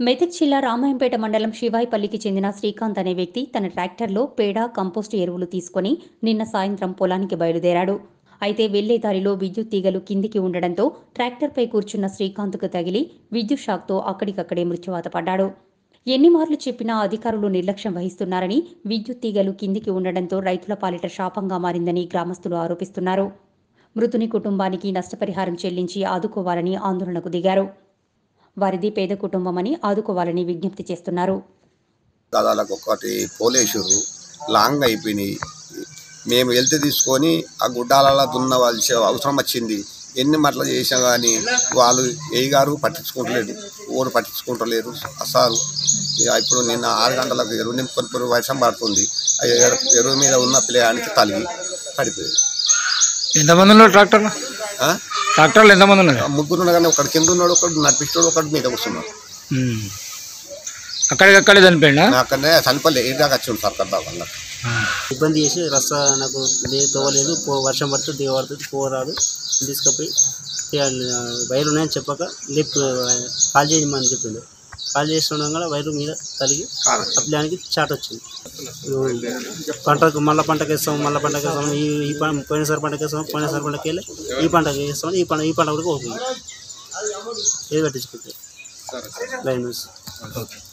మెదక్ జిల్లా రామాయంపేట మండలం శివాయిపల్లికి చెందిన శ్రీకాంత్ అనే వ్యక్తి తన ట్రాక్టర్లో పేడ కంపోస్టు ఎరువులు తీసుకొని నిన్న సాయంత్రం పొలానికి బయలుదేరాడు అయితే వెళ్లే దారిలో విద్యుత్ తీగలు కిందికి ఉండడంతో ట్రాక్టర్పై కూర్చున్న శ్రీకాంత్కు తగిలి విద్యుత్ షాక్తో అక్కడికక్కడే మృత్యువాత పడ్డాడు ఎన్ని మార్లు చెప్పినా అధికారులు నిర్లక్ష్యం వహిస్తున్నారని విద్యుత్ తీగలు కిందికి ఉండడంతో రైతుల పాలిట శాపంగా మారిందని గ్రామస్తులు ఆరోపిస్తున్నారు మృతుని కుటుంబానికి నష్టపరిహారం చెల్లించి ఆదుకోవాలని ఆందోళనకు దిగారు వారిది పేద కుటుంబమని ఆదుకోవాలని విజ్ఞప్తి చేస్తున్నారు దాదాలకు ఒకటి పోలేసురు లాంగ్ అయిపోయినాయి మేము వెళ్తే తీసుకొని ఆ గుడ్డాలలో దున్నవలసి అవసరం వచ్చింది ఎన్ని మట్ల చేసినా కానీ వాళ్ళు ఏ గారు పట్టించుకుంటలేడు ఊరు పట్టించుకుంటలేరు అసలు ఇక ఇప్పుడు నిన్న ఆరు గంటలకు ఎరువు నింపుకొని వర్షం పడుతుంది ఆ ఎరు- ఎరువు మీద ఉన్న పిల్లగానికి తలిగి పడిపోయింది ఎంతమంది ఉన్నారు ట్రాక్టర్లో ఆ? ట్రాక్టర్లు ఎంతమంది ఉన్నారు ఆ ముగ్గురు ఉన్నారు కానీ ఒకటి కింద ఉన్నాడు ఒకటి నడిపిస్తాడు ఒకటి మీద కూర్చున్నాడు ఉమ్. అక్కడికక్కడే చనిపోయిందా అక్కడనే చనిపోలే ఏ దాకా వచ్చి ఉంటారు కదా వాళ్ళ ఇబ్బంది చేసి రస్తా నాకు లే- తోవలేదు పో వర్షం పడితే దిగ పడుతుంది పోరాదు తీసుకుపోయి ఇక వైర్లు ఉన్నాయని చెప్పక లిఫ్ట్ కాల్ చేయమని చెప్పిండు కాల్ చేస్తుండగా వైరు మీద తలిగి అప్లానికి చాట్ వచ్చింది పంటకు మళ్ళీ పంటకి వేస్తాం మళ్ళీ పంటకి వేస్తాం ఈ ఈ పంట పోయినసారి పంటకి వేస్తాం పోయినసారి పంటకి వెళ్ళి ఈ పంటకి వేస్తాం ఈ పంట ఈ పంట కూడా పోతుంది ఏది పట్టించుకుంటే లైన్ న్యూస్ ఓకే